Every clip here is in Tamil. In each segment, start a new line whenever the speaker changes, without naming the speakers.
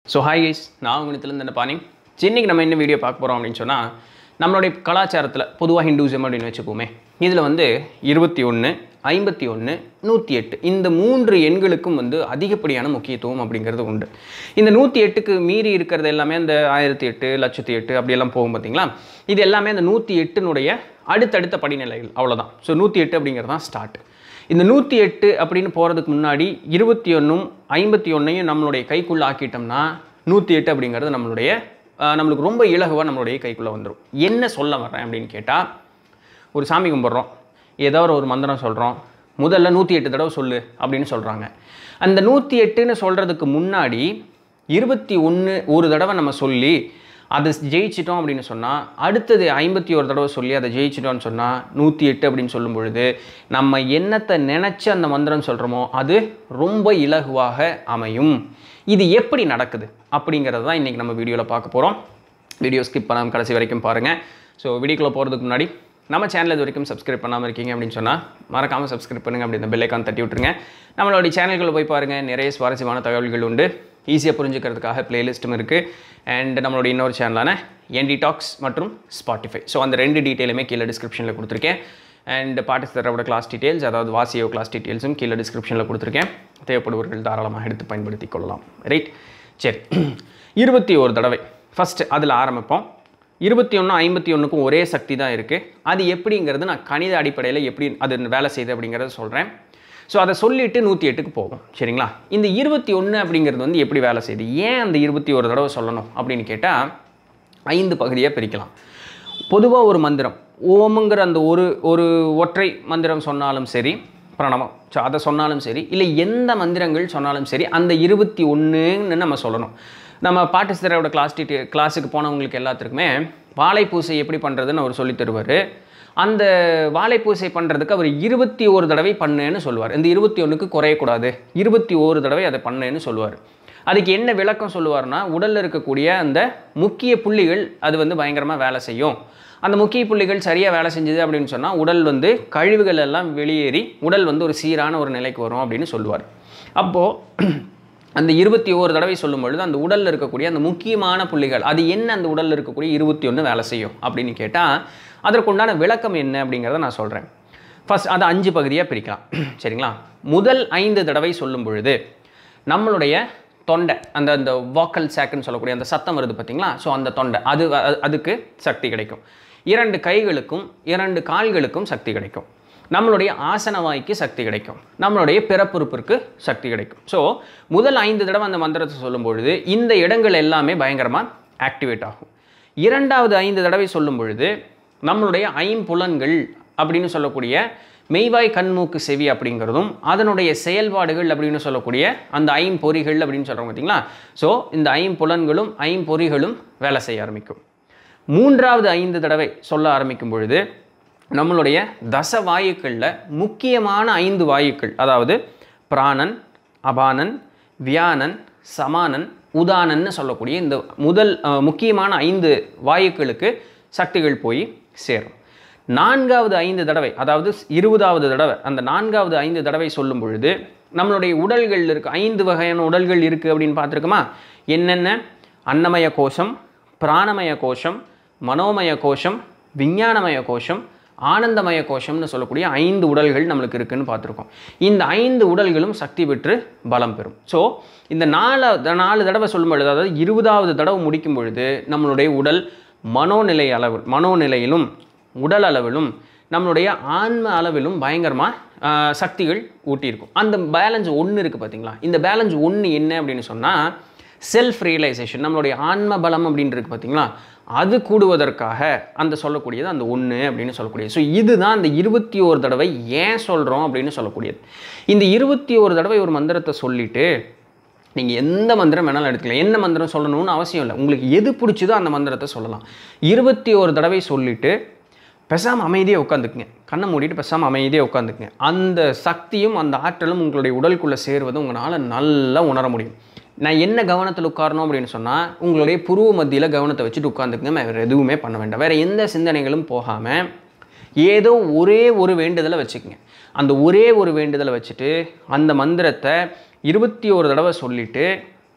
ஸோ ஹாய் கைஸ் நான் உங்களிடத்துலேருந்து இந்த பாணி இன்னைக்கு நம்ம என்ன வீடியோ பார்க்க போகிறோம் அப்படின்னு சொன்னால் நம்மளுடைய கலாச்சாரத்தில் பொதுவாக ஹிந்துவிசம் அப்படின்னு வச்சுப்போமே இதில் வந்து இருபத்தி ஒன்று ஐம்பத்தி ஒன்று நூற்றி எட்டு இந்த மூன்று எண்களுக்கும் வந்து அதிகப்படியான முக்கியத்துவம் அப்படிங்கிறது உண்டு இந்த நூற்றி எட்டுக்கு மீறி இருக்கிறது எல்லாமே அந்த ஆயிரத்தி எட்டு லட்சத்தி எட்டு அப்படியெல்லாம் போகும் பார்த்தீங்களா இது எல்லாமே அந்த நூற்றி எட்டினுடைய அடுத்தடுத்த படிநிலைகள் அவ்வளோதான் ஸோ நூற்றி எட்டு அப்படிங்கிறது தான் ஸ்டார்ட் இந்த நூற்றி எட்டு அப்படின்னு போகிறதுக்கு முன்னாடி இருபத்தி ஒன்றும் ஐம்பத்தி ஒன்றையும் நம்மளுடைய கைக்குள்ளே ஆக்கிட்டோம்னா நூற்றி எட்டு அப்படிங்கிறது நம்மளுடைய ஆஹ், நம்மளுக்கு ரொம்ப இலகுவாக நம்மளுடைய கைக்குள்ளே வந்துடும் என்ன சொல்ல வர்றேன் அப்படின்னு கேட்டால் ஒரு சாமி கும்பிட்றோம் ஏதோ ஒரு ஒரு மந்திரம் சொல்கிறோம் முதல்ல நூற்றி எட்டு தடவை சொல்லு அப்படின்னு சொல்கிறாங்க அந்த நூற்றி எட்டுன்னு சொல்கிறதுக்கு முன்னாடி இருபத்தி ஒன்று ஒரு தடவை நம்ம சொல்லி அதை ஜெயிச்சிட்டோம் அப்படின்னு சொன்னால் அடுத்தது ஐம்பத்தி ஒரு தடவை சொல்லி அதை ஜெயிச்சிட்டோம்னு சொன்னால் நூற்றி எட்டு அப்படின்னு சொல்லும் பொழுது நம்ம என்னத்தை நினச்சி அந்த மந்திரம் சொல்கிறோமோ அது ரொம்ப இலகுவாக அமையும் இது எப்படி நடக்குது அப்படிங்கிறது தான் இன்றைக்கி நம்ம வீடியோவில் பார்க்க போகிறோம் வீடியோ ஸ்கிப் பண்ணாமல் கடைசி வரைக்கும் பாருங்கள் ஸோ வீடியோக்குள்ளே போகிறதுக்கு முன்னாடி நம்ம சேனல் இது வரைக்கும் சப்ஸ்கிரைப் பண்ணாமல் இருக்கீங்க அப்படின்னு சொன்னால் மறக்காமல் சப்ஸ்கிரைப் பண்ணுங்க அப்படி இந்த பெல்லைக்கான் தட்டி விட்டுருங்க நம்மளுடைய சேனல்குள்ளே போய் பாருங்கள் நிறைய சுவாரஸ்யமான தகவல்கள் உண்டு ஈஸியாக புரிஞ்சுக்கிறதுக்காக பிளேலிஸ்ட்டும் இருக்குது அண்ட் நம்மளுடைய இன்னொரு சேனலான என்டி டாக்ஸ் மற்றும் ஸ்பாட்டிஃபை ஸோ அந்த ரெண்டு டீட்டெயிலுமே கீழே டிஸ்கிரிப்ஷனில் கொடுத்துருக்கேன் அண்ட் பார்ட்டிசிபேட்டரோட கிளாஸ் டீட்டெயில்ஸ் அதாவது வாசியோ கிளாஸ் டீட்டெயில்ஸும் கீழே டிஸ்கிரிப்ஷனில் கொடுத்துருக்கேன் தேவைப்படுவர்கள் தாராளமாக எடுத்து பயன்படுத்தி கொள்ளலாம் ரைட் சரி இருபத்தி ஒரு தடவை ஃபஸ்ட்டு அதில் ஆரம்பிப்போம் இருபத்தி ஒன்று ஐம்பத்தி ஒன்றுக்கும் ஒரே சக்தி தான் இருக்குது அது எப்படிங்கிறது நான் கணித அடிப்படையில் எப்படி அது வேலை செய்யுது அப்படிங்கிறத சொல்கிறேன் ஸோ அதை சொல்லிவிட்டு நூற்றி எட்டுக்கு போகும் சரிங்களா இந்த இருபத்தி ஒன்று அப்படிங்கிறது வந்து எப்படி வேலை செய்யுது ஏன் அந்த இருபத்தி ஒரு தடவை சொல்லணும் அப்படின்னு கேட்டால் ஐந்து பகுதியாக பிரிக்கலாம் பொதுவாக ஒரு மந்திரம் ஓமுங்கிற அந்த ஒரு ஒரு ஒற்றை மந்திரம் சொன்னாலும் சரி பிரணவம் ஸோ அதை சொன்னாலும் சரி இல்லை எந்த மந்திரங்கள் சொன்னாலும் சரி அந்த இருபத்தி ஒன்றுன்னு நம்ம சொல்லணும் நம்ம பாட்டிஸ்தரோட கிளாஸ் டீட்டெயில் கிளாஸுக்கு போனவங்களுக்கு எல்லாத்துக்குமே வாழைப்பூசை எப்படி பண்ணுறதுன்னு அவர் சொல்லித் தருவார் அந்த வாழைப்பூசை பண்ணுறதுக்கு அவர் இருபத்தி ஒரு தடவை பண்ணுன்னு சொல்லுவார் இந்த இருபத்தி ஒன்றுக்கு குறையக்கூடாது இருபத்தி ஒரு தடவை அதை பண்ணுன்னு சொல்லுவார் அதுக்கு என்ன விளக்கம் சொல்லுவார்னா உடலில் இருக்கக்கூடிய அந்த முக்கிய புள்ளிகள் அது வந்து பயங்கரமாக வேலை செய்யும் அந்த முக்கிய புள்ளிகள் சரியாக வேலை செஞ்சது அப்படின்னு சொன்னால் உடல் வந்து கழிவுகள் எல்லாம் வெளியேறி உடல் வந்து ஒரு சீரான ஒரு நிலைக்கு வரும் அப்படின்னு சொல்லுவார் அப்போது அந்த இருபத்தி ஓரு தடவை சொல்லும் பொழுது அந்த உடலில் இருக்கக்கூடிய அந்த முக்கியமான புள்ளிகள் அது என்ன அந்த உடலில் இருக்கக்கூடிய இருபத்தி ஒன்று வேலை செய்யும் அப்படின்னு கேட்டால் அதற்குண்டான விளக்கம் என்ன அப்படிங்கிறத நான் சொல்கிறேன் ஃபர்ஸ்ட் அதை அஞ்சு பகுதியாக பிரிக்கலாம் சரிங்களா முதல் ஐந்து தடவை சொல்லும் பொழுது நம்மளுடைய தொண்டை அந்த அந்த வாக்கல் சாக்குன்னு சொல்லக்கூடிய அந்த சத்தம் வருது பார்த்தீங்களா ஸோ அந்த தொண்டை அது அது- அதுக்கு சக்தி கிடைக்கும் இரண்டு கைகளுக்கும் இரண்டு கால்களுக்கும் சக்தி கிடைக்கும் நம்மளுடைய ஆசன வாய்க்கு சக்தி கிடைக்கும் நம்மளுடைய பிறப்புறுப்பிற்கு சக்தி கிடைக்கும் ஸோ முதல் ஐந்து தடவை அந்த மந்திரத்தை சொல்லும் பொழுது இந்த இடங்கள் எல்லாமே பயங்கரமாக ஆக்டிவேட் ஆகும் இரண்டாவது ஐந்து தடவை சொல்லும் பொழுது நம்மளுடைய ஐம்புலன்கள் அப்படின்னு சொல்லக்கூடிய மெய்வாய் கண்மூக்கு செவி அப்படிங்கிறதும் அதனுடைய செயல்பாடுகள் அப்படின்னு சொல்லக்கூடிய அந்த ஐம்பொறிகள் அப்படின்னு சொல்கிறோம் பார்த்தீங்களா ஸோ இந்த ஐம்புலன்களும் ஐம்பொறிகளும் வேலை செய்ய ஆரம்பிக்கும் மூன்றாவது ஐந்து தடவை சொல்ல ஆரம்பிக்கும் பொழுது நம்மளுடைய தச வாயுக்களில் முக்கியமான ஐந்து வாயுக்கள் அதாவது பிராணன் அபானன் வியானன் சமானன் உதானன்னு சொல்லக்கூடிய இந்த முதல் அஹ், முக்கியமான ஐந்து வாயுக்களுக்கு சக்திகள் போய் சேரும் நான்காவது ஐந்து தடவை அதாவது இருபதாவது தடவை அந்த நான்காவது ஐந்து தடவை சொல்லும் பொழுது நம்மளுடைய உடல்கள் இருக்கு ஐந்து வகையான உடல்கள் இருக்குது அப்படின்னு பார்த்துருக்கோமா என்னென்ன அன்னமய கோஷம் பிராணமய கோஷம் மனோமய கோஷம் விஞ்ஞானமய கோஷம் ஆனந்தமய கோஷம்னு சொல்லக்கூடிய ஐந்து உடல்கள் நம்மளுக்கு இருக்குன்னு பார்த்துருக்கோம் இந்த ஐந்து உடல்களும் சக்தி பெற்று பலம் பெறும் ஸோ இந்த நாலு நாலு தடவை சொல்லும் பொழுது அதாவது இருபதாவது தடவை முடிக்கும் பொழுது நம்மளுடைய உடல் மனோநிலை அளவு மனோநிலையிலும் உடல் அளவிலும் நம்மளுடைய ஆன்ம அளவிலும் பயங்கரமாக சக்திகள் ஊட்டியிருக்கும் அந்த பேலன்ஸ் ஒன்று இருக்குது பார்த்தீங்களா இந்த பேலன்ஸ் ஒன்று என்ன அப்படின்னு சொன்னால் செல்ஃப் ரியலைசேஷன் நம்மளுடைய ஆன்ம பலம் அப்படின்னு இருக்கு பார்த்தீங்களா அது கூடுவதற்காக அந்த சொல்லக்கூடியது அந்த ஒன்று அப்படின்னு சொல்லக்கூடியது ஸோ இதுதான் அந்த இருபத்தி ஒரு தடவை ஏன் சொல்கிறோம் அப்படின்னு சொல்லக்கூடியது இந்த இருபத்தி ஒரு தடவை ஒரு மந்திரத்தை சொல்லிட்டு நீங்கள் எந்த மந்திரம் வேணாலும் எடுத்துக்கலாம் என்ன மந்திரம் சொல்லணும்னு அவசியம் இல்லை உங்களுக்கு எது பிடிச்சதோ அந்த மந்திரத்தை சொல்லலாம் இருபத்தி ஒரு தடவை சொல்லிட்டு பேசாமல் அமைதியாக உட்காந்துக்குங்க கண்ணை மூடிட்டு பேசாமல் அமைதியாக உட்காந்துக்குங்க அந்த சக்தியும் அந்த ஆற்றலும் உங்களுடைய உடலுக்குள்ளே சேருவது உங்களால் நல்லா உணர முடியும் நான் என்ன கவனத்தில் உட்காரணும் அப்படின்னு சொன்னால் உங்களுடைய புருவ மத்தியில் கவனத்தை வச்சுட்டு உட்காந்துக்குங்க வேறு எதுவுமே பண்ண வேண்டாம் வேறு எந்த சிந்தனைகளும் போகாமல் ஏதோ ஒரே ஒரு வேண்டுதலை வச்சுக்கோங்க அந்த ஒரே ஒரு வேண்டுதலை வச்சுட்டு அந்த மந்திரத்தை இருபத்தி ஒரு தடவை சொல்லிட்டு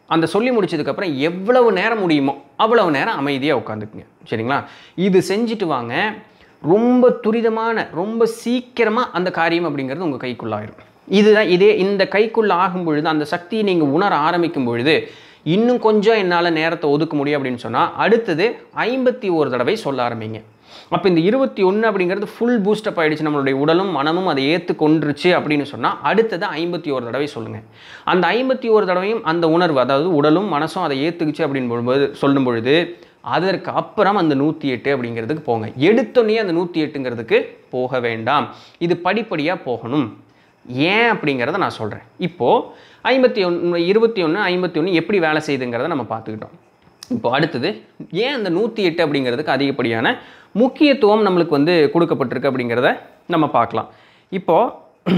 அந்த சொல்லி முடிச்சதுக்கப்புறம் எவ்வளவு நேரம் முடியுமோ அவ்வளவு நேரம் அமைதியாக உட்காந்துக்குங்க சரிங்களா இது செஞ்சுட்டு வாங்க ரொம்ப துரிதமான ரொம்ப சீக்கிரமாக அந்த காரியம் அப்படிங்கிறது உங்கள் கைக்குள்ளாயிரும் இதுதான் இதே இந்த கைக்குள்ள ஆகும் பொழுது அந்த சக்தியை நீங்கள் உணர ஆரம்பிக்கும் பொழுது இன்னும் கொஞ்சம் என்னால் நேரத்தை ஒதுக்க முடியும் அப்படின்னு சொன்னால் அடுத்தது ஐம்பத்தி ஒரு தடவை சொல்ல ஆரம்பிங்க அப்போ இந்த இருபத்தி ஒன்று அப்படிங்கிறது ஃபுல் பூஸ்டப் ஆயிடுச்சு நம்மளுடைய உடலும் மனமும் அதை ஏற்றுக்கொண்டுருச்சு அப்படின்னு சொன்னால் அடுத்தது ஐம்பத்தி ஒரு தடவை சொல்லுங்கள் அந்த ஐம்பத்தி ஒரு தடவையும் அந்த உணர்வு அதாவது உடலும் மனசும் அதை ஏற்றுக்குச்சு அப்படின்னு பொழுது சொல்லும் பொழுது அதற்கு அப்புறம் அந்த நூற்றி எட்டு அப்படிங்கிறதுக்கு போங்க எடுத்தோடனே அந்த நூற்றி எட்டுங்கிறதுக்கு போக வேண்டாம் இது படிப்படியாக போகணும் ஏன் அப்படிங்கிறத நான் சொல்கிறேன் இப்போது ஐம்பத்தி ஒன்று இருபத்தி ஒன்று ஐம்பத்தி ஒன்று எப்படி வேலை செய்யுதுங்கிறத நம்ம பார்த்துக்கிட்டோம் இப்போ அடுத்தது ஏன் அந்த நூற்றி எட்டு அப்படிங்கிறதுக்கு அதிகப்படியான முக்கியத்துவம் நம்மளுக்கு வந்து கொடுக்கப்பட்டிருக்கு அப்படிங்கிறத நம்ம பார்க்கலாம் இப்போது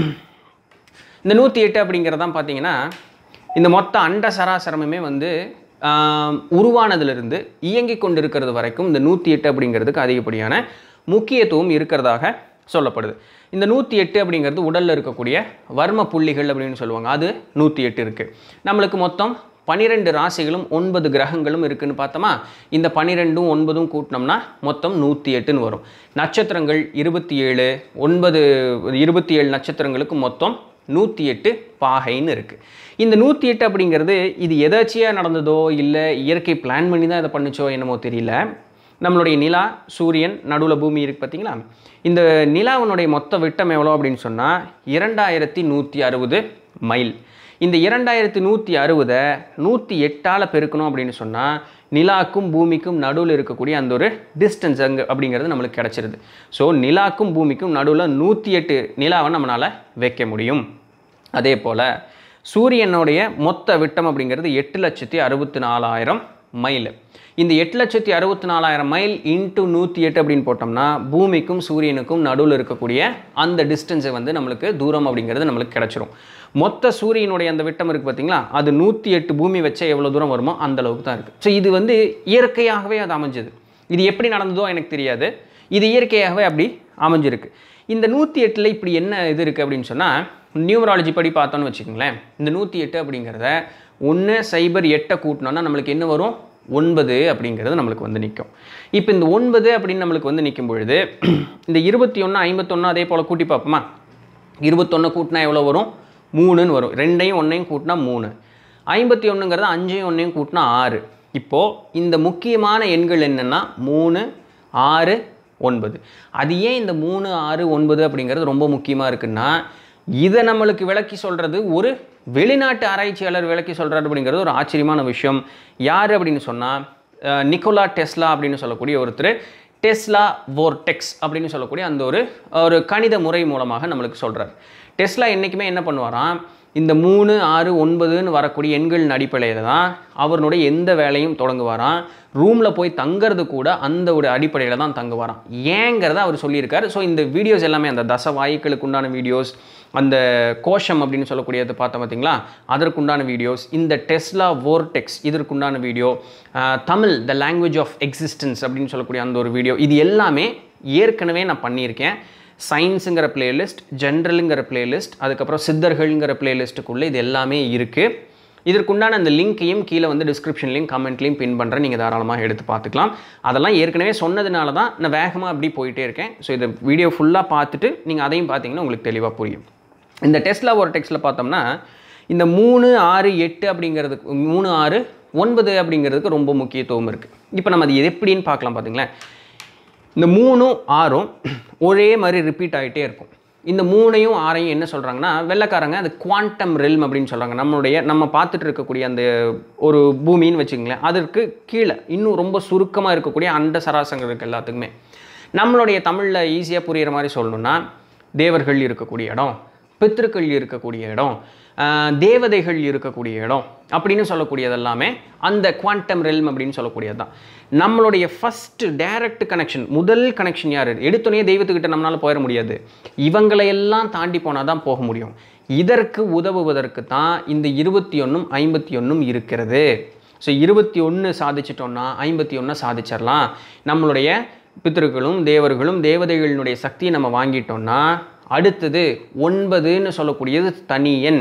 இந்த நூற்றி எட்டு அப்படிங்கிறதான் பார்த்தீங்கன்னா இந்த மொத்த அண்ட சராசரமுமே வந்து ஆம், உருவானதிலிருந்து இயங்கி கொண்டிருக்கிறது வரைக்கும் இந்த நூற்றி எட்டு அப்படிங்கிறதுக்கு அதிகப்படியான முக்கியத்துவம் இருக்கிறதாக சொல்லப்படுது இந்த நூற்றி எட்டு அப்படிங்கிறது உடலில் இருக்கக்கூடிய வர்ம புள்ளிகள் அப்படின்னு சொல்லுவாங்க அது நூற்றி எட்டு இருக்குது நம்மளுக்கு மொத்தம் பனிரெண்டு ராசிகளும் ஒன்பது கிரகங்களும் இருக்குன்னு பார்த்தோமா இந்த பனிரெண்டும் ஒன்பதும் கூட்டினோம்னா மொத்தம் நூற்றி எட்டுன்னு வரும் நட்சத்திரங்கள் இருபத்தி ஏழு ஒன்பது இருபத்தி ஏழு நட்சத்திரங்களுக்கு மொத்தம் நூற்றி எட்டு பாகைன்னு இருக்குது இந்த நூற்றி எட்டு அப்படிங்கிறது இது எதாச்சியாக நடந்ததோ இல்லை இயற்கை பிளான் பண்ணி தான் இதை பண்ணுச்சோ என்னமோ தெரியல நம்மளுடைய நிலா சூரியன் நடுவில் பூமி இருக்குது பார்த்தீங்களா இந்த நிலாவினுடைய மொத்த விட்டம் எவ்வளோ அப்படின்னு சொன்னால் இரண்டாயிரத்தி நூற்றி அறுபது மைல் இந்த இரண்டாயிரத்தி நூற்றி அறுபதை நூற்றி எட்டால் பெருக்கணும் அப்படின்னு சொன்னால் நிலாக்கும் பூமிக்கும் நடுவில் இருக்கக்கூடிய அந்த ஒரு டிஸ்டன்ஸ் அங்கே அப்படிங்கிறது நம்மளுக்கு கிடச்சிருது ஸோ நிலாக்கும் பூமிக்கும் நடுவில் நூற்றி எட்டு நிலாவை நம்மளால் வைக்க முடியும் அதே போல் சூரியனுடைய மொத்த விட்டம் அப்படிங்கிறது எட்டு லட்சத்தி அறுபத்தி நாலாயிரம் மைல் இந்த எட்டு லட்சத்தி அறுபத்தி நாலாயிரம் மைல் இன்ட்டு நூற்றி எட்டு அப்படின்னு போட்டோம்னா பூமிக்கும் சூரியனுக்கும் நடுவில் இருக்கக்கூடிய அந்த டிஸ்டன்ஸை வந்து நம்மளுக்கு தூரம் அப்படிங்கிறது நம்மளுக்கு கிடச்சிரும் மொத்த சூரியனுடைய அந்த விட்டம் இருக்குது பார்த்தீங்களா அது நூற்றி எட்டு பூமி வச்சா எவ்வளோ தூரம் வருமோ அந்த அளவுக்கு தான் இருக்குது ஸோ இது வந்து இயற்கையாகவே அது அமைஞ்சது இது எப்படி நடந்ததோ எனக்கு தெரியாது இது இயற்கையாகவே அப்படி அமைஞ்சிருக்கு இந்த நூற்றி எட்டில் இப்படி என்ன இது இருக்குது அப்படின்னு சொன்னால் நியூமராலஜி படி பார்த்தோன்னு வச்சுக்கோங்களேன் இந்த நூற்றி எட்டு அப்படிங்கிறத ஒன்று சைபர் எட்டை கூட்டினோன்னா நம்மளுக்கு என்ன வரும் ஒன்பது அப்படிங்கிறது நம்மளுக்கு வந்து நிற்கும் இப்போ இந்த ஒன்பது அப்படின்னு நம்மளுக்கு வந்து நிற்கும் பொழுது இந்த இருபத்தி ஒன்று ஐம்பத்தொன்று அதே போல் கூட்டி பார்ப்போமா இருபத்தொன்று கூட்டினா எவ்வளோ வரும் மூணுன்னு வரும் ரெண்டையும் ஒன்றையும் கூட்டினா மூணு ஐம்பத்தி ஒன்றுங்கிறது அஞ்சையும் ஒன்றையும் கூட்டினா ஆறு இப்போது இந்த முக்கியமான எண்கள் என்னென்னா மூணு ஆறு ஒன்பது அது ஏன் இந்த மூணு ஆறு ஒன்பது அப்படிங்கிறது ரொம்ப முக்கியமாக இருக்குன்னா இதை நம்மளுக்கு விளக்கி சொல்கிறது ஒரு வெளிநாட்டு ஆராய்ச்சியாளர் விளக்கி சொல்கிறார் அப்படிங்கிறது ஒரு ஆச்சரியமான விஷயம் யார் அப்படின்னு சொன்னால் நிக்கோலா டெஸ்லா அப்படின்னு சொல்லக்கூடிய ஒருத்தர் டெஸ்லா வோர்டெக்ஸ் அப்படின்னு சொல்லக்கூடிய அந்த ஒரு ஒரு கணித முறை மூலமாக நம்மளுக்கு சொல்கிறார் டெஸ்லா என்றைக்குமே என்ன பண்ணுவாராம் இந்த மூணு ஆறு ஒன்பதுன்னு வரக்கூடிய எண்களின் அடிப்படையில் தான் அவருடைய எந்த வேலையும் தொடங்குவாராம் ரூமில் போய் தங்கிறது கூட அந்த ஒரு அடிப்படையில் தான் தங்குவாராம் ஏங்கிறத அவர் சொல்லியிருக்காரு ஸோ இந்த வீடியோஸ் எல்லாமே அந்த தச வாயுக்களுக்கு உண்டான வீடியோஸ் அந்த கோஷம் அப்படின்னு சொல்லக்கூடியது பார்த்தோம் பார்த்தீங்களா அதற்குண்டான வீடியோஸ் இந்த டெஸ்லா வோர்டெக்ஸ் இதற்குண்டான வீடியோ ஆஹ், தமிழ் த லாங்குவேஜ் ஆஃப் எக்ஸிஸ்டன்ஸ் அப்படின்னு சொல்லக்கூடிய அந்த ஒரு வீடியோ இது எல்லாமே ஏற்கனவே நான் பண்ணியிருக்கேன் சயின்ஸுங்கிற பிளேலிஸ்ட் ஜென்ரலுங்கிற பிளேலிஸ்ட் அதுக்கப்புறம் சித்தர்கள்ங்கிற பிளேலிஸ்ட்டுக்குள்ளே இது எல்லாமே இருக்குது இதற்குண்டான அந்த லிங்க்கையும் கீழே வந்து டிஸ்கிரிப்ஷன்லையும் கமெண்ட்லையும் பின் பண்ணுறேன் நீங்கள் தாராளமாக எடுத்து பார்த்துக்கலாம் அதெல்லாம் ஏற்கனவே சொன்னதுனால தான் நான் வேகமாக அப்படி போயிட்டே இருக்கேன் ஸோ இந்த வீடியோ ஃபுல்லாக பார்த்துட்டு நீங்கள் அதையும் பார்த்தீங்கன்னா உங்களுக்கு தெளிவாக புரியும் இந்த டெஸ்லா ஒரு டெக்ஸ்ட்டில் பார்த்தோம்னா இந்த மூணு ஆறு எட்டு அப்படிங்கிறதுக்கு மூணு ஆறு ஒன்பது அப்படிங்கிறதுக்கு ரொம்ப முக்கியத்துவம் இருக்குது இப்போ நம்ம அது எப்படின்னு பார்க்கலாம் பார்த்தீங்களேன் இந்த மூணும் ஆறும் ஒரே மாதிரி ரிப்பீட் ஆகிட்டே இருக்கும் இந்த மூணையும் ஆறையும் என்ன சொல்கிறாங்கன்னா வெள்ளைக்காரங்க அது குவாண்டம் ரெல்ம் அப்படின்னு சொல்கிறாங்க நம்மளுடைய நம்ம பார்த்துட்டு இருக்கக்கூடிய அந்த ஒரு பூமின்னு வச்சுக்கங்களேன் அதற்கு கீழே இன்னும் ரொம்ப சுருக்கமாக இருக்கக்கூடிய அண்ட சராசங்கள் இருக்குது எல்லாத்துக்குமே நம்மளுடைய தமிழில் ஈஸியாக புரிகிற மாதிரி சொல்லணும்னா தேவர்கள் இருக்கக்கூடிய இடம் பித்திருக்கள் இருக்கக்கூடிய இடம் ஆஹ், தேவதைகள் இருக்கக்கூடிய இடம் அப்படின்னு சொல்லக்கூடியது எல்லாமே அந்த குவாண்டம் ரெல்ம் அப்படின்னு சொல்லக்கூடியது தான் நம்மளுடைய ஃபஸ்ட்டு டைரக்ட் கனெக்ஷன் முதல் கனெக்ஷன் யார் எடுத்தோடனே தெய்வத்துக்கிட்ட நம்மளால் போயிட முடியாது இவங்களையெல்லாம் தாண்டி போனால் தான் போக முடியும் இதற்கு உதவுவதற்கு தான் இந்த இருபத்தி ஒன்றும் ஐம்பத்தி ஒன்றும் இருக்கிறது ஸோ இருபத்தி ஒன்று சாதிச்சிட்டோம்னா ஐம்பத்தி ஒன்றை சாதிச்சிடலாம் நம்மளுடைய பித்திருக்களும் தேவர்களும் தேவதைகளினுடைய சக்தியை நம்ம வாங்கிட்டோம்னா அடுத்தது ஒன்பதுன்னு சொல்லக்கூடியது தனி எண்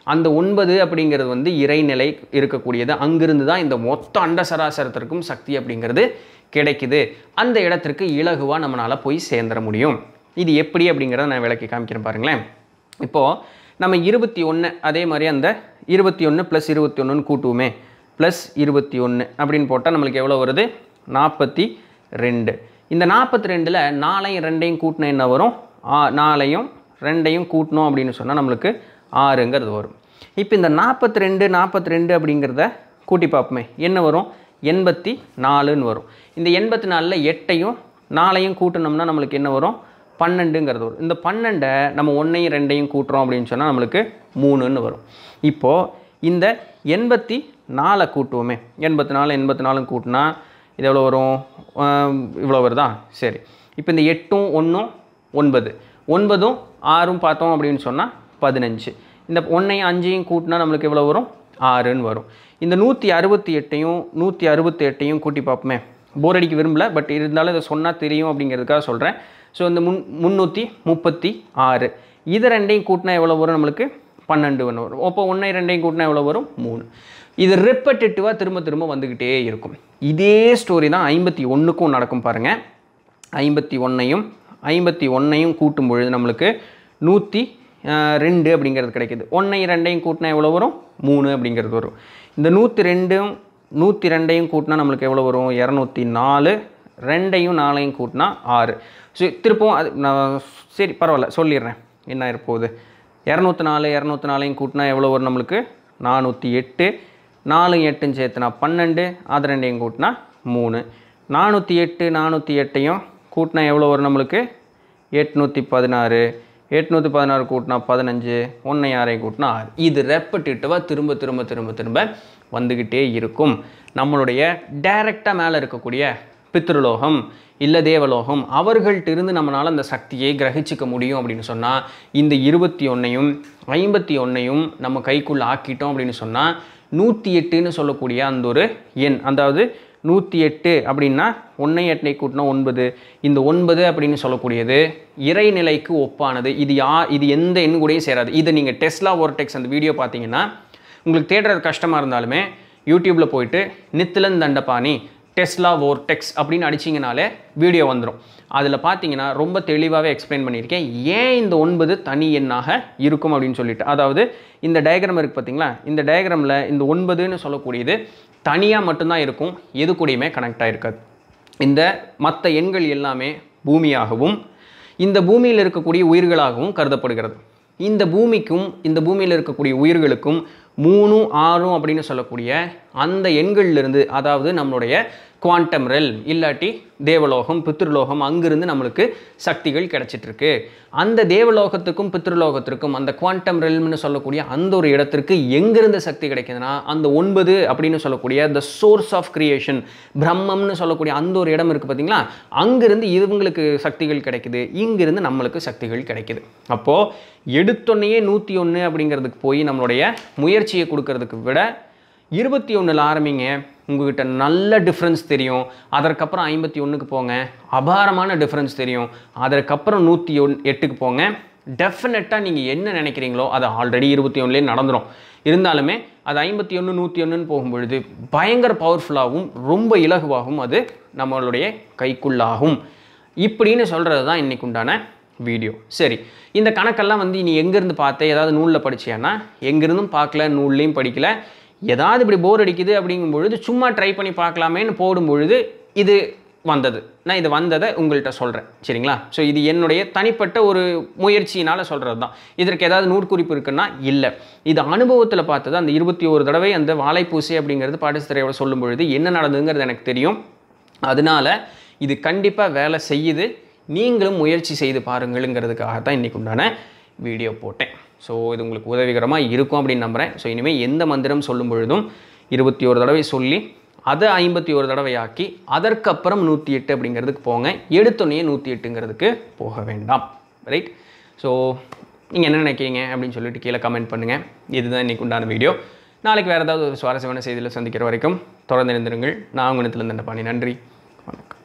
அந்த ஒன்பது அப்படிங்கிறது வந்து இறைநிலை இருக்கக்கூடியது அங்கிருந்து தான் இந்த மொத்த அண்ட சராசரத்திற்கும் சக்தி அப்படிங்கிறது கிடைக்குது அந்த இடத்திற்கு இலகுவாக நம்மளால் போய் சேர்ந்துட முடியும் இது எப்படி அப்படிங்கிறத நான் விளக்கி காமிக்கிறேன் பாருங்களேன் இப்போது நம்ம இருபத்தி ஒன்று அதே மாதிரி அந்த இருபத்தி ஒன்று ப்ளஸ் இருபத்தி ஒன்றுன்னு கூட்டுவோமே ப்ளஸ் இருபத்தி ஒன்று அப்படின்னு போட்டால் நம்மளுக்கு எவ்வளோ வருது நாற்பத்தி ரெண்டு இந்த நாற்பத்தி ரெண்டில் நாலையும் ரெண்டையும் கூட்டினா என்ன வரும் ஆ நாலையும் ரெண்டையும் கூட்டணும் அப்படின்னு சொன்னால் நம்மளுக்கு ஆறுங்கிறது வரும் இப்போ இந்த நாற்பத்தி ரெண்டு நாற்பத்தி ரெண்டு அப்படிங்கிறத கூட்டி பார்ப்போமே என்ன வரும் எண்பத்தி நாலுன்னு வரும் இந்த எண்பத்தி நாலில் எட்டையும் நாலையும் கூட்டினோம்னா நம்மளுக்கு என்ன வரும் பன்னெண்டுங்கிறது வரும் இந்த பன்னெண்டை நம்ம ஒன்றையும் ரெண்டையும் கூட்டுறோம் அப்படின்னு சொன்னால் நம்மளுக்கு மூணுன்னு வரும் இப்போது இந்த எண்பத்தி நாலை கூட்டுவோமே எண்பத்தி நாலு எண்பத்தி நாலும் கூட்டினா இது எவ்வளோ வரும் ஆம், இவ்வளோ வருதா சரி இப்போ இந்த எட்டும் ஒன்றும் ஒன்பது ஒன்பதும் ஆறும் பார்த்தோம் அப்படின்னு சொன்னால் பதினஞ்சு இந்த ஒன்றையும் அஞ்சையும் கூட்டினா நம்மளுக்கு எவ்வளோ வரும் ஆறுன்னு வரும் இந்த நூற்றி அறுபத்தி எட்டையும் நூற்றி அறுபத்தி எட்டையும் கூட்டி பார்ப்போமே போர் அடிக்க விரும்பல பட் இருந்தாலும் இதை சொன்னால் தெரியும் அப்படிங்கிறதுக்காக சொல்கிறேன் ஸோ இந்த முன் முந்நூற்றி முப்பத்தி ஆறு இது ரெண்டையும் கூட்டினா எவ்வளோ வரும் நம்மளுக்கு பன்னெண்டு ஒன்று வரும் அப்போ ஒன்றை ரெண்டையும் கூட்டினா எவ்வளோ வரும் மூணு இது ரெப்பட்டேட்டிவாக திரும்ப திரும்ப வந்துக்கிட்டே இருக்கும் இதே ஸ்டோரி தான் ஐம்பத்தி ஒன்றுக்கும் நடக்கும் பாருங்கள் ஐம்பத்தி ஒன்றையும் ஐம்பத்தி ஒன்றையும் கூட்டும் பொழுது நம்மளுக்கு நூற்றி ரெண்டு அப்படிங்கிறது கிடைக்குது ஒன்றையும் ரெண்டையும் கூட்டினா எவ்வளோ வரும் மூணு அப்படிங்கிறது வரும் இந்த நூற்றி ரெண்டும் நூற்றி ரெண்டையும் கூட்டினா நம்மளுக்கு எவ்வளோ வரும் இரநூத்தி நாலு ரெண்டையும் நாலையும் கூட்டினா ஆறு ஸோ திருப்பவும் அது நான் சரி பரவாயில்ல சொல்லிடுறேன் என்ன இருப்போகுது இரநூத்தி நாலு இரநூத்தி நாலையும் கூட்டினா எவ்வளோ வரும் நம்மளுக்கு நானூற்றி எட்டு நாலு எட்டும் சேர்த்துனா பன்னெண்டு அது ரெண்டையும் கூட்டினா மூணு நானூற்றி எட்டு நானூற்றி எட்டையும் கூட்டினா எவ்வளோ வரும் நம்மளுக்கு எட்நூற்றி பதினாறு எட்நூற்றி பதினாறு கூட்டினா பதினஞ்சு ஒன்றை யாரையும் கூட்டினா ஆறு இது ரெப்படிட்டிவாக திரும்ப திரும்ப திரும்ப திரும்ப வந்துக்கிட்டே இருக்கும் நம்மளுடைய டைரெக்டாக மேலே இருக்கக்கூடிய பித்ருலோகம் இல்லை தேவலோகம் அவர்கள்ட்ட இருந்து நம்மளால் அந்த சக்தியை கிரகிச்சிக்க முடியும் அப்படின்னு சொன்னால் இந்த இருபத்தி ஒன்றையும் ஐம்பத்தி ஒன்றையும் நம்ம கைக்குள்ளே ஆக்கிட்டோம் அப்படின்னு சொன்னால் நூற்றி எட்டுன்னு சொல்லக்கூடிய அந்த ஒரு எண் அதாவது நூற்றி எட்டு அப்படின்னா ஒன்றை எட்டை கூட்டினா ஒன்பது இந்த ஒன்பது அப்படின்னு சொல்லக்கூடியது இறைநிலைக்கு ஒப்பானது இது யா இது எந்த எண் கூடயும் சேராது இதை நீங்கள் டெஸ்லா ஓர்டெக்ஸ் அந்த வீடியோ பார்த்தீங்கன்னா உங்களுக்கு தேடுறது கஷ்டமாக இருந்தாலுமே யூடியூப்பில் போயிட்டு நித்திலன் தண்டபாணி டெஸ்லா வோர்டெக்ஸ் அப்படின்னு அடிச்சிங்கனாலே வீடியோ வந்துடும் அதில் பார்த்தீங்கன்னா ரொம்ப தெளிவாகவே எக்ஸ்பிளைன் பண்ணியிருக்கேன் ஏன் இந்த ஒன்பது தனி எண்ணாக இருக்கும் அப்படின்னு சொல்லிட்டு அதாவது இந்த டயக்ராம் இருக்குது பார்த்தீங்களா இந்த டயக்ராமில் இந்த ஒன்பதுன்னு சொல்லக்கூடியது தனியாக மட்டும்தான் இருக்கும் எது கூடயுமே கனெக்ட் ஆகிருக்காது இந்த மற்ற எண்கள் எல்லாமே பூமியாகவும் இந்த பூமியில் இருக்கக்கூடிய உயிர்களாகவும் கருதப்படுகிறது இந்த பூமிக்கும் இந்த பூமியில் இருக்கக்கூடிய உயிர்களுக்கும் மூணு ஆறும் அப்படின்னு சொல்லக்கூடிய அந்த எண்கள்லேருந்து அதாவது நம்மளுடைய குவாண்டம் ரெல் இல்லாட்டி தேவலோகம் பித்ருலோகம் அங்கிருந்து நம்மளுக்கு சக்திகள் கிடைச்சிட்டு இருக்கு அந்த தேவலோகத்துக்கும் பித்ருலோகத்திற்கும் அந்த குவாண்டம் ரெல்ம்னு சொல்லக்கூடிய அந்த ஒரு இடத்திற்கு எங்கிருந்து சக்தி கிடைக்குதுன்னா அந்த ஒன்பது அப்படின்னு சொல்லக்கூடிய த சோர்ஸ் ஆஃப் கிரியேஷன் பிரம்மம்னு சொல்லக்கூடிய அந்த ஒரு இடம் இருக்குது பார்த்தீங்களா அங்கிருந்து இவங்களுக்கு சக்திகள் கிடைக்குது இங்கிருந்து நம்மளுக்கு சக்திகள் கிடைக்குது அப்போது எடுத்தொன்னையே நூற்றி ஒன்று அப்படிங்கிறதுக்கு போய் நம்மளுடைய முயற்சியை கொடுக்கறதுக்கு விட இருபத்தி ஒன்றில் ஆரம்பிங்க உங்ககிட்ட நல்ல டிஃப்ரென்ஸ் தெரியும் அதற்கப்புறம் ஐம்பத்தி ஒன்றுக்கு போங்க அபாரமான டிஃப்ரென்ஸ் தெரியும் அதற்கப்புறம் நூற்றி ஒன் எட்டுக்கு போங்க டெஃபினட்டாக நீங்கள் என்ன நினைக்கிறீங்களோ அது ஆல்ரெடி இருபத்தி ஒன்றுலேயே நடந்துடும் இருந்தாலுமே அது ஐம்பத்தி ஒன்று நூற்றி ஒன்றுன்னு போகும்பொழுது பயங்கர பவர்ஃபுல்லாகவும் ரொம்ப இலகுவாகவும் அது நம்மளுடைய கைக்குள்ளாகும் இப்படின்னு சொல்கிறது தான் இன்னைக்கு உண்டான வீடியோ சரி இந்த கணக்கெல்லாம் வந்து நீ எங்கேருந்து பார்த்த ஏதாவது நூலில் படிச்சியானா எங்கேருந்தும் பார்க்கல நூல்லையும் படிக்கல ஏதாவது இப்படி போர் அடிக்குது அப்படிங்கும் பொழுது சும்மா ட்ரை பண்ணி பார்க்கலாமேன்னு போடும் பொழுது இது வந்தது நான் இது வந்ததை உங்கள்கிட்ட சொல்கிறேன் சரிங்களா ஸோ இது என்னுடைய தனிப்பட்ட ஒரு முயற்சியினால் சொல்கிறது தான் இதற்கு ஏதாவது நூற்குறிப்பு இருக்குன்னா இல்லை இது அனுபவத்தில் பார்த்தது அந்த இருபத்தி ஒரு தடவை அந்த வாழைப்பூசி அப்படிங்கிறது பாடசித்திரையோட சொல்லும் பொழுது என்ன நடந்ததுங்கிறது எனக்கு தெரியும் அதனால இது கண்டிப்பாக வேலை செய்யுது நீங்களும் முயற்சி செய்து பாருங்களுங்கிறதுக்காக தான் இன்றைக்கு உண்டான வீடியோ போட்டேன் ஸோ இது உங்களுக்கு உதவிகரமாக இருக்கும் அப்படின்னு நம்புகிறேன் ஸோ இனிமேல் எந்த மந்திரம் சொல்லும் பொழுதும் இருபத்தி ஒரு தடவை சொல்லி அதை ஐம்பத்தி ஒரு தடவை ஆக்கி அதற்கப்புறம் நூற்றி எட்டு அப்படிங்கிறதுக்கு போங்க எடுத்தோடனே நூற்றி எட்டுங்கிறதுக்கு போக வேண்டாம் ரைட் ஸோ நீங்கள் என்ன நினைக்கிறீங்க அப்படின்னு சொல்லிட்டு கீழே கமெண்ட் பண்ணுங்கள் இதுதான் இன்றைக்கு உண்டான வீடியோ நாளைக்கு வேறு ஏதாவது ஒரு சுவாரஸ்யமான செய்தியில் சந்திக்கிற வரைக்கும் தொடர்ந்து இருந்திருங்கள் நான் உங்கள் நிலத்தில் நன்றி வணக்கம்